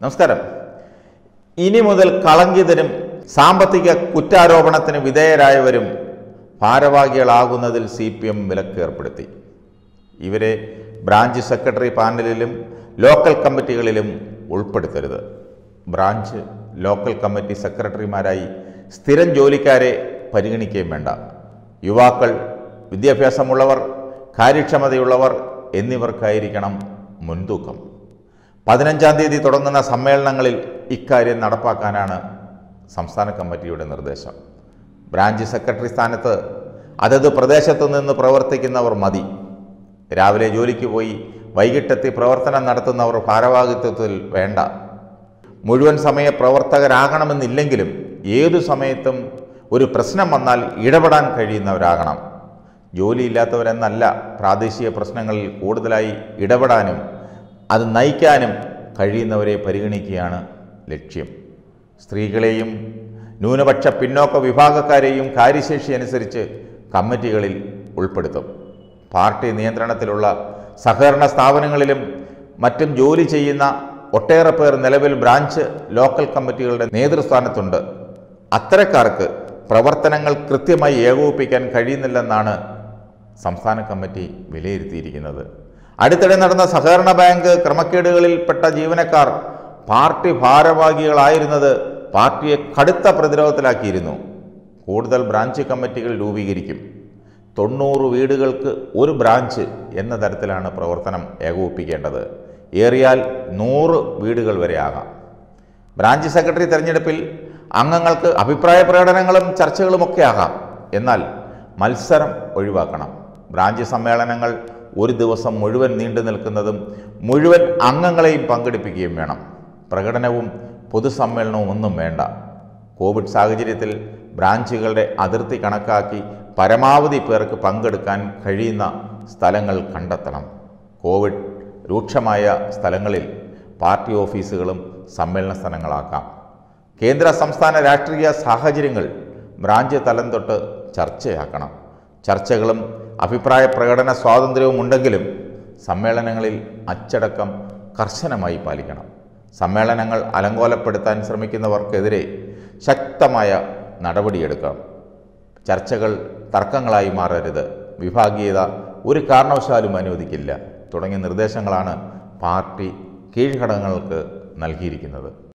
നമസ്കാരം ഇനി മുതൽ കളങ്കിതരും സാമ്പത്തിക കുറ്റാരോപണത്തിന് വിധേയരായവരും ഭാരവാഹികളാകുന്നതിൽ സി പി എം വിലക്ക് ഏർപ്പെടുത്തി ഇവരെ ബ്രാഞ്ച് സെക്രട്ടറി പാനലിലും ലോക്കൽ കമ്മിറ്റികളിലും ഉൾപ്പെടുത്തരുത് ബ്രാഞ്ച് ലോക്കൽ കമ്മിറ്റി സെക്രട്ടറിമാരായി സ്ഥിരം ജോലിക്കാരെ പരിഗണിക്കുകയും വേണ്ട യുവാക്കൾ വിദ്യാഭ്യാസമുള്ളവർ കാര്യക്ഷമതയുള്ളവർ എന്നിവർക്കായിരിക്കണം മുൻതൂക്കം പതിനഞ്ചാം തീയതി തുടങ്ങുന്ന സമ്മേളനങ്ങളിൽ ഇക്കാര്യം നടപ്പാക്കാനാണ് സംസ്ഥാന കമ്മിറ്റിയുടെ നിർദ്ദേശം ബ്രാഞ്ച് സെക്രട്ടറി സ്ഥാനത്ത് അതത് പ്രദേശത്തു നിന്ന് പ്രവർത്തിക്കുന്നവർ മതി രാവിലെ ജോലിക്ക് പോയി വൈകിട്ടെത്തി പ്രവർത്തനം നടത്തുന്നവർ ഭാരവാഹിത്വത്തിൽ വേണ്ട മുഴുവൻ സമയ പ്രവർത്തകരാകണമെന്നില്ലെങ്കിലും ഏതു സമയത്തും ഒരു പ്രശ്നം വന്നാൽ ഇടപെടാൻ കഴിയുന്നവരാകണം ജോലിയില്ലാത്തവരെന്നല്ല പ്രാദേശിക പ്രശ്നങ്ങളിൽ കൂടുതലായി ഇടപെടാനും അത് നയിക്കാനും കഴിയുന്നവരെ പരിഗണിക്കുകയാണ് ലക്ഷ്യം സ്ത്രീകളെയും ന്യൂനപക്ഷ പിന്നോക്ക വിഭാഗക്കാരെയും കാര്യശേഷി അനുസരിച്ച് കമ്മിറ്റികളിൽ ഉൾപ്പെടുത്തും പാർട്ടി നിയന്ത്രണത്തിലുള്ള സഹകരണ സ്ഥാപനങ്ങളിലും മറ്റും ജോലി ചെയ്യുന്ന ഒട്ടേറെ പേർ നിലവിൽ ബ്രാഞ്ച് ലോക്കൽ കമ്മിറ്റികളുടെ നേതൃസ്ഥാനത്തുണ്ട് അത്തരക്കാർക്ക് പ്രവർത്തനങ്ങൾ കൃത്യമായി ഏകോപിപ്പിക്കാൻ കഴിയുന്നില്ലെന്നാണ് സംസ്ഥാന കമ്മിറ്റി വിലയിരുത്തിയിരിക്കുന്നത് അടുത്തിടെ നടന്ന സഹകരണ ബാങ്ക് ക്രമക്കേടുകളിൽപ്പെട്ട ജീവനക്കാർ പാർട്ടി ഭാരവാഹികളായിരുന്നത് പാർട്ടിയെ കടുത്ത പ്രതിരോധത്തിലാക്കിയിരുന്നു കൂടുതൽ ബ്രാഞ്ച് കമ്മിറ്റികൾ രൂപീകരിക്കും തൊണ്ണൂറ് വീടുകൾക്ക് ഒരു ബ്രാഞ്ച് എന്ന തരത്തിലാണ് പ്രവർത്തനം ഏകോപിപ്പിക്കേണ്ടത് ഏറിയാൽ നൂറ് വീടുകൾ വരെ ആകാം ബ്രാഞ്ച് സെക്രട്ടറി തെരഞ്ഞെടുപ്പിൽ അംഗങ്ങൾക്ക് അഭിപ്രായ പ്രകടനങ്ങളും ചർച്ചകളുമൊക്കെ ആകാം എന്നാൽ മത്സരം ഒഴിവാക്കണം ബ്രാഞ്ച് സമ്മേളനങ്ങൾ ഒരു ദിവസം മുഴുവൻ നീണ്ടു നിൽക്കുന്നതും മുഴുവൻ അംഗങ്ങളെയും പങ്കെടുപ്പിക്കുകയും വേണം പ്രകടനവും പൊതുസമ്മേളനവും ഒന്നും വേണ്ട കോവിഡ് സാഹചര്യത്തിൽ ബ്രാഞ്ചുകളുടെ അതിർത്തി കണക്കാക്കി പരമാവധി പേർക്ക് പങ്കെടുക്കാൻ കഴിയുന്ന സ്ഥലങ്ങൾ കണ്ടെത്തണം കോവിഡ് രൂക്ഷമായ സ്ഥലങ്ങളിൽ പാർട്ടി ഓഫീസുകളും സമ്മേളന സ്ഥലങ്ങളാക്കാം കേന്ദ്ര സംസ്ഥാന രാഷ്ട്രീയ സാഹചര്യങ്ങൾ ബ്രാഞ്ച് തലം തൊട്ട് ചർച്ചയാക്കണം ചർച്ചകളും അഭിപ്രായ പ്രകടന സ്വാതന്ത്ര്യവും ഉണ്ടെങ്കിലും സമ്മേളനങ്ങളിൽ അച്ചടക്കം കർശനമായി പാലിക്കണം സമ്മേളനങ്ങൾ അലങ്കോലപ്പെടുത്താൻ ശ്രമിക്കുന്നവർക്കെതിരെ ശക്തമായ നടപടിയെടുക്കണം ചർച്ചകൾ തർക്കങ്ങളായി മാറരുത് വിഭാഗീയത ഒരു കാരണവശാലും അനുവദിക്കില്ല തുടങ്ങിയ നിർദ്ദേശങ്ങളാണ് പാർട്ടി കീഴ്ഘടകങ്ങൾക്ക് നൽകിയിരിക്കുന്നത്